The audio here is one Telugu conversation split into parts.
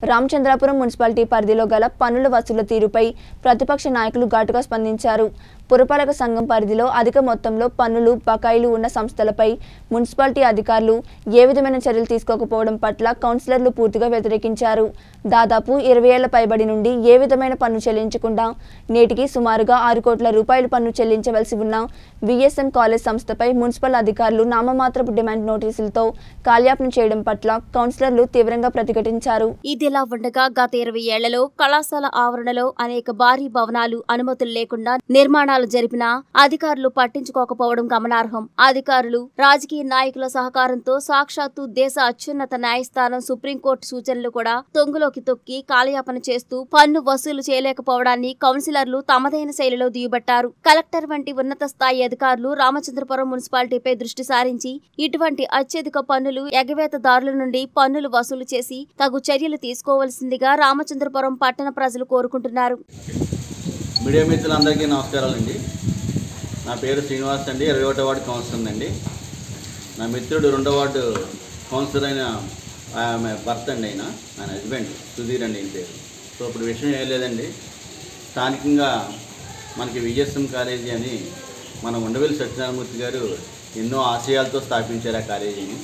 రామచంద్రాపురం మున్సిపాలిటీ పరిధిలో గల పన్నుల వసూళ్ల తీరుపై ప్రతిపక్ష నాయకులు ఘాటుగా స్పందించారు పురపాలక సంఘం పరిధిలో అధిక మొత్తంలో పన్నులు బకాయిలు ఉన్న సంస్థలపై మున్సిపాలిటీ అధికారులు ఏ విధమైన చర్యలు తీసుకోకపోవడం పట్ల కౌన్సిలర్లు పూర్తిగా వ్యతిరేకించారు దాదాపు ఇరవై ఏళ్ల పైబడి నుండి ఏ విధమైన పన్ను చెల్లించకుండా నేటికి సుమారుగా ఆరు కోట్ల రూపాయల పన్ను చెల్లించవలసి ఉన్న విఎస్ఎం కాలేజ్ సంస్థపై మున్సిపల్ అధికారులు నామమాత్రపు డిమాండ్ నోటీసులతో కాల్యాపన చేయడం పట్ల కౌన్సిలర్లు తీవ్రంగా ప్రతిఘటించారు ఇదిలా ఉండగా గత ఇరవై ఏళ్లలో కళాశాల ఆవరణలో అనేక భారీ భవనాలు అనుమతులు లేకుండా నిర్మాణాలు జరిపినా అధికారులు పట్టించుకోకపోవడం గమనార్హం అధికారులు రాజకీయ నాయకుల సహకారంతో సాక్షాత్తు దేశ అత్యున్నత న్యాయస్థానం సుప్రీంకోర్టు సూచనలు కూడా తొంగులోకి తొక్కి కాలయాపన చేస్తూ పన్ను వసూలు చేయలేకపోవడాన్ని కౌన్సిలర్లు తమదైన శైలిలో దిగుబట్టారు కలెక్టర్ వంటి ఉన్నత స్థాయి అధికారులు రామచంద్రపురం మున్సిపాలిటీపై దృష్టి సారించి ఇటువంటి అత్యధిక పన్నులు ఎగవేతదారుల నుండి పన్నులు వసూలు చేసి తగు చర్యలు తీసుకోవాల్సిందిగా రామచంద్రపురం పట్టణ ప్రజలు కోరుకుంటున్నారు మీడియా మిత్రులందరికీ నమస్కారాలండి నా పేరు శ్రీనివాస్ అండి ఇరవై ఒకటో వార్డు కౌన్సిలర్ అండి నా మిత్రుడు రెండో వార్డు కౌన్సిలర్ అయిన ఆమె భర్త అండి ఆయన ఆయన హస్బెండ్ సుధీర్ అండి ఈయన పేరు సో ఇప్పుడు విషయం ఏం లేదండి స్థానికంగా మనకి విజయస్ఎం కాలేజీ అని మన ఉండవెల్లి సత్యనారాయణమూర్తి గారు ఎన్నో ఆశయాలతో స్థాపించారు ఆ కాలేజీని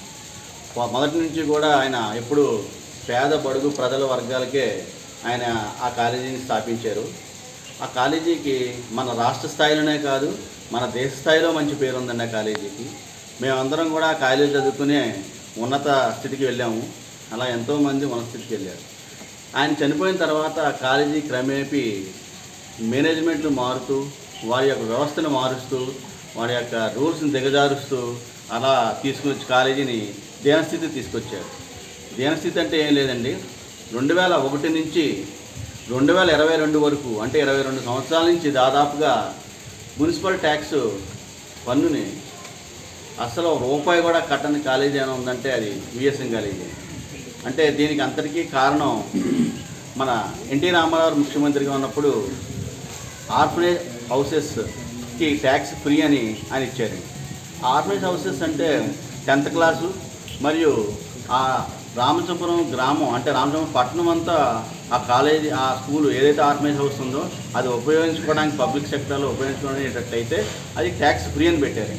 మొ- మొదటి నుంచి కూడా ఆయన ఎప్పుడు పేద బడుగు ప్రజల వర్గాలకే ఆయన ఆ కాలేజీని స్థాపించారు ఆ కాలేజీకి మన రాష్ట్ర స్థాయిలోనే కాదు మన దేశ స్థాయిలో మంచి పేరు ఉందండి ఆ కాలేజీకి మేమందరం కూడా ఆ కాలేజీ చదువుకునే ఉన్నత స్థితికి వెళ్ళాము అలా ఎంతోమంది ఉన్నత స్థితికి వెళ్ళారు ఆయన చనిపోయిన తర్వాత ఆ కాలేజీ క్రమేపీ మేనేజ్మెంట్లు మారుతూ వారి యొక్క వ్యవస్థను మారుస్తూ వారి యొక్క రూల్స్ని దిగజారుస్తూ అలా తీసుకుని వచ్చి కాలేజీని దేనస్థితి తీసుకొచ్చారు దేనస్థితి అంటే ఏం లేదండి రెండు వేల ఒకటి నుంచి రెండు వేల ఇరవై రెండు వరకు అంటే ఇరవై రెండు సంవత్సరాల నుంచి దాదాపుగా మున్సిపల్ ట్యాక్స్ పన్నుని అసలు రూపాయి కూడా కట్టని కాలేజీ అని ఉందంటే అది విఎస్ఎం కాలేజీ అంటే దీనికి అంతటికీ కారణం మన ఎన్టీ రామారావు ముఖ్యమంత్రిగా ఉన్నప్పుడు ఆర్ఫనేజ్ హౌసెస్కి ట్యాక్స్ ఫ్రీ అని ఆయన ఇచ్చారు ఆర్ఫనేజ్ హౌసెస్ అంటే టెన్త్ క్లాసు మరియు ఆ రామచంపురం గ్రామం అంటే రామచంపురం పట్టణం అంతా ఆ కాలేజీ ఆ స్కూల్ ఏదైతే ఆర్ఫనేజ్ హౌస్ ఉందో అది ఉపయోగించుకోవడానికి పబ్లిక్ సెక్టర్లో ఉపయోగించుకునేటట్టయితే అది ట్యాక్స్ ఫ్రీ అని పెట్టారు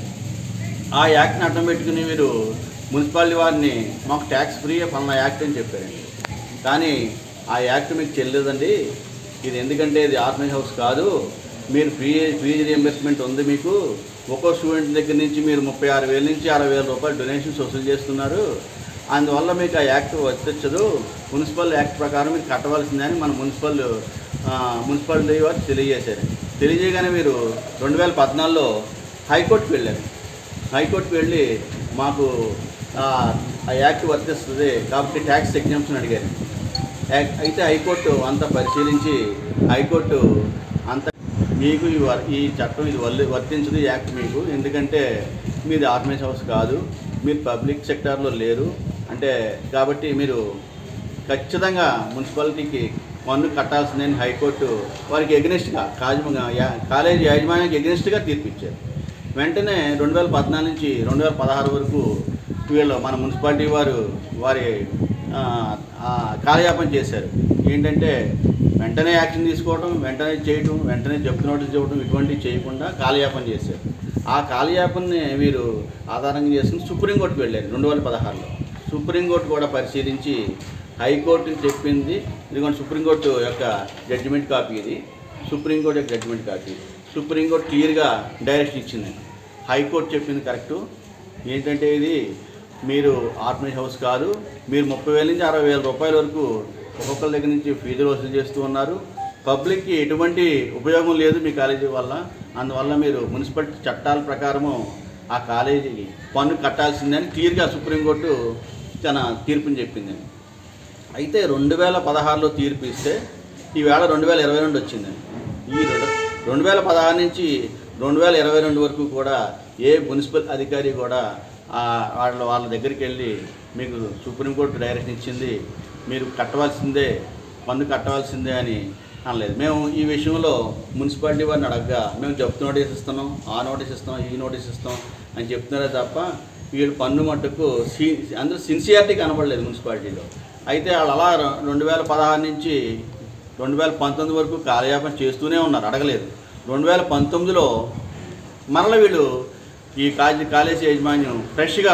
ఆ యాక్ట్ని అడ్డం పెట్టుకుని మీరు మున్సిపాలిటీ వారిని మాకు ట్యాక్స్ ఫ్రీ పలానా యాక్ట్ అని చెప్పారండి కానీ ఆ యాక్ట్ మీకు చెల్లలేదండి ఇది ఎందుకంటే ఇది ఆర్మీ హౌస్ కాదు మీరు ఫీ ఫీజు రియంబర్స్మెంట్ ఉంది మీకు ఒక్కో స్టూడెంట్ దగ్గర నుంచి మీరు ముప్పై ఆరు వేల నుంచి అరవై వేల రూపాయలు డొనేషన్స్ వసూలు చేస్తున్నారు అందువల్ల మీకు ఆ యాక్ట్ వర్తించదు మున్సిపల్ యాక్ట్ ప్రకారం మీరు కట్టవలసిందని మన మున్సిపల్ ఆ, మున్సిపాలిటీ వారు తెలియజేశారు తెలియజేయగానే మీరు రెండు వేల పద్నాలుగులో హైకోర్టుకి వెళ్ళారు హైకోర్టుకి వెళ్ళి మాకు ఆ ఆ యాక్ట్ వర్తిస్తుంది కాబట్టి ట్యాక్స్ ఎగ్జామ్షన్ అడిగారు యాక్- అయితే హైకోర్టు అంతా పరిశీలించి హైకోర్టు అంత మీకు ఈ వర్- ఈ చట్టం ఇది వల్లి వర్తించదు ఈ యాక్ట్ మీకు ఎందుకంటే మీది ఆర్గనైజ్ హౌస్ కాదు మీరు పబ్లిక్ సెక్టార్లో లేరు అంటే కాబట్టి మీరు ఖచ్చితంగా మున్సిపాలిటీకి పన్ను కట్టాల్సిందని హైకోర్టు వారికి ఎగ్నెస్ట్గా కాలేజీ యాజమాన్యానికి ఎగ్నెస్ట్గా తీర్పిచ్చారు వెంటనే రెండు వేల పద్నాలుగు నుంచి రెండు వేల పదహారు వరకు వీళ్ళు మన మున్సిపాలిటీ వారు వారి ఆ, ఆ, కాలయాపన చేశారు ఏంటంటే వెంటనే యాక్షన్ తీసుకోవడం వెంటనే చేయటం వెంటనే జప్తు నోటీస్ ఇవ్వడం ఇటువంటివి చేయకుండా కాలయాపన చేశారు ఆ కాలయాపనని వీరు ఆధారంగా చేసుకుని సుప్రీంకోర్టుకు వెళ్ళారు రెండు వేల పదహారులో సుప్రీంకోర్టు కూడా పరిశీలించి హైకోర్టు చెప్పింది ఇదిగోండి సుప్రీంకోర్టు యొక్క జడ్జిమెంట్ కాపీ ఇది సుప్రీంకోర్టు యొక్క జడ్జిమెంట్ కాపీ సుప్రీంకోర్టు క్లియర్గా డైరెక్షన్ ఇచ్చింది హైకోర్టు చెప్పింది కరెక్టు ఏంటంటే ఇది మీరు ఆర్మీ హౌస్ కాదు మీరు ముప్పై వేల నుంచి అరవై వేల రూపాయల వరకు ఒక్కొక్కరి దగ్గర నుంచి ఫీజులు వసూలు చేస్తూ ఉన్నారు పబ్లిక్కి ఎటువంటి ఉపయోగం లేదు మీ కాలేజీ వల్ల అందువల్ల మీరు మున్సిపల్ చట్టాల ప్రకారము ఆ కాలేజీకి పన్ను కట్టాల్సిందని క్లియర్గా సుప్రీంకోర్టు తన తీర్పుని చెప్పిందండి అయితే రెండు వేల పదహారులో తీర్పు ఇస్తే ఈవేళ రెండు వేల ఇరవై రెండు వచ్చిందండి ఈ రెండు రెండు వేల పదహారు నుంచి రెండు వేల ఇరవై రెండు వరకు కూడా ఏ మున్సిపల్ అధికారి కూడా ఆ, వాళ్ళ వాళ్ళ దగ్గరికి వెళ్ళి మీకు సుప్రీంకోర్టు డైరెక్షన్ ఇచ్చింది మీరు కట్టవలసిందే పన్ను కట్టవలసిందే అని అనలేదు మేము ఈ విషయంలో మున్సిపాలిటీ వారిని అడగగా మేము జప్తు నోటీస్ ఇస్తున్నాం ఆ నోటీస్ ఇస్తాం ఈ నోటీస్ ఇస్తాం అని చెప్తున్నారే తప్ప వీళ్ళు పన్ను మట్టుకు సీ అందరూ సిన్సియారిటీ కనపడలేదు మున్సిపాలిటీలో అయితే వాళ్ళు అలా రెండు వేల పదహారు నుంచి రెండు వేల పంతొమ్మిది వరకు కాలయాపన చేస్తూనే ఉన్నారు అడగలేదు రెండు వేల పంతొమ్మిదిలో మరల వీళ్ళు ఈ కాలేజీ కాలేజీ యాజమాన్యం ఫ్రెష్గా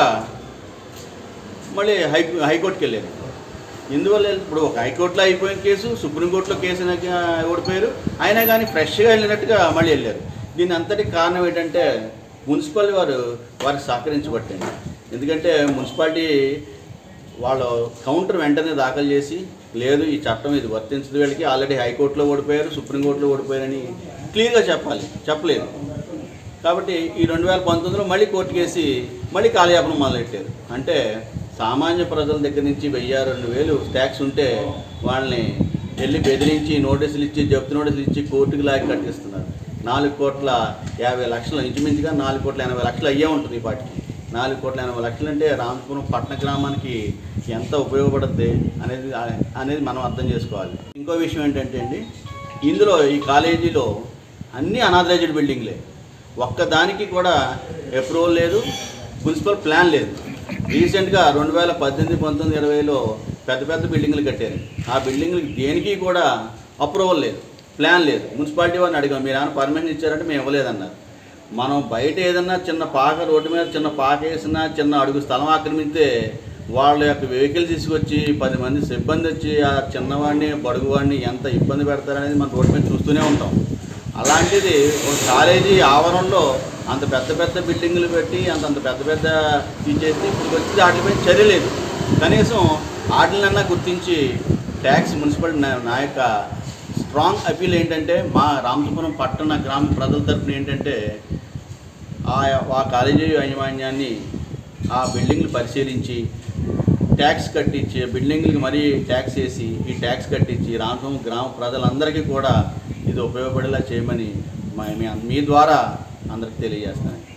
మళ్ళీ హై హైకోర్టుకి వెళ్ళారు ఎందువల్ల ఇప్పుడు ఒక హైకోర్టులో అయిపోయిన కేసు సుప్రీంకోర్టులో కేసు అయినాక ఓడిపోయారు అయినా కానీ ఫ్రెష్గా వెళ్ళినట్టుగా మళ్ళీ వెళ్ళారు దీని అంతటికి కారణం ఏంటంటే మున్సిపల్ వారు వారికి సహకరించబట్టండి ఎందుకంటే మున్సిపాలిటీ వాళ్ళు కౌంటర్ వెంటనే దాఖలు చేసి లేదు ఈ చట్టం ఇది వర్తించదు వీళ్ళకి ఆల్రెడీ హైకోర్టులో ఓడిపోయారు సుప్రీంకోర్టులో ఓడిపోయారని క్లియర్గా చెప్పాలి చెప్పలేదు కాబట్టి ఈ రెండు వేల పంతొమ్మిదిలో మళ్ళీ కోర్టు కేసి మళ్ళీ కాలయాపన మొదలెట్టారు అంటే సామాన్య ప్రజల దగ్గర నుంచి వెయ్యి రెండు వేలు ట్యాక్స్ ఉంటే వాళ్ళని వెళ్ళి బెదిరించి నోటీసులు ఇచ్చి జప్తు నోటీసులు ఇచ్చి కోర్టుకు లాగి కట్టిస్తున్నారు నాలుగు కోట్ల యాభై లక్షలు ఇంచుమించుగా నాలుగు కోట్ల ఎనభై లక్షలు అయ్యే ఉంటుంది ఈ పాటికి నాలుగు కోట్ల ఎనభై లక్షలు అంటే రామపురం పట్టణ గ్రామానికి ఎంత ఉపయోగపడుద్ది అనేది అనేది మనం అర్థం చేసుకోవాలి ఇంకో విషయం ఏంటంటే అండి ఇందులో ఈ కాలేజీలో అన్నీ అనాథరైజ్డ్ బిల్డింగ్లే ఒక్కదానికి కూడా అప్రూవల్ లేదు మున్సిపల్ ప్లాన్ లేదు రీసెంట్గా రెండు వేల పద్దెనిమిది పంతొమ్మిది ఇరవైలో పెద్ద పెద్ద బిల్డింగ్లు కట్టారు ఆ బిల్డింగ్లకి దేనికి కూడా అప్రూవల్ లేదు ప్లాన్ లేదు మున్సిపాలిటీ వారిని అడిగాం మీరు ఏమైనా పర్మిషన్ ఇచ్చారంటే మేము ఇవ్వలేదన్నారు మనం బయట ఏదన్నా చిన్న పాక రోడ్డు మీద చిన్న పాక వేసినా చిన్న అడుగు స్థలం ఆక్రమిస్తే వాళ్ళ యొక్క వెహికల్ తీసుకొచ్చి పది మంది సిబ్బంది వచ్చి ఆ చిన్నవాడిని బడుగువాడిని ఎంత ఇబ్బంది పెడతారనేది మనం రోడ్డు మీద చూస్తూనే ఉంటాం అలాంటిది ఒక కాలేజీ ఆవరణలో అంత పెద్ద పెద్ద బిల్డింగులు పెట్టి అంత అంత పెద్ద పెద్ద ఇచ్చేసి ఇప్పుడు వచ్చి వాటిపై చర్య లేదు కనీసం వాటినన్నా గుర్తించి ట్యాక్స్ మున్సిపల్ నా నా యొక్క స్ట్రాంగ్ అపీల్ ఏంటంటే మా రామచపురం పట్టణ గ్రామ ప్రజల తరఫున ఏంటంటే ఆ ఆ కాలేజీ యాజమాన్యాన్ని ఆ బిల్డింగ్లు పరిశీలించి ట్యాక్స్ కట్టించి బిల్డింగ్లకి మరీ ట్యాక్స్ వేసి ఈ ట్యాక్స్ కట్టించి రామపురం గ్రామ ప్రజలందరికీ కూడా ఇది ఉపయోగపడేలా చేయమని మా- మీ- మీ ద్వారా అందరికి తెలియజేస్తాను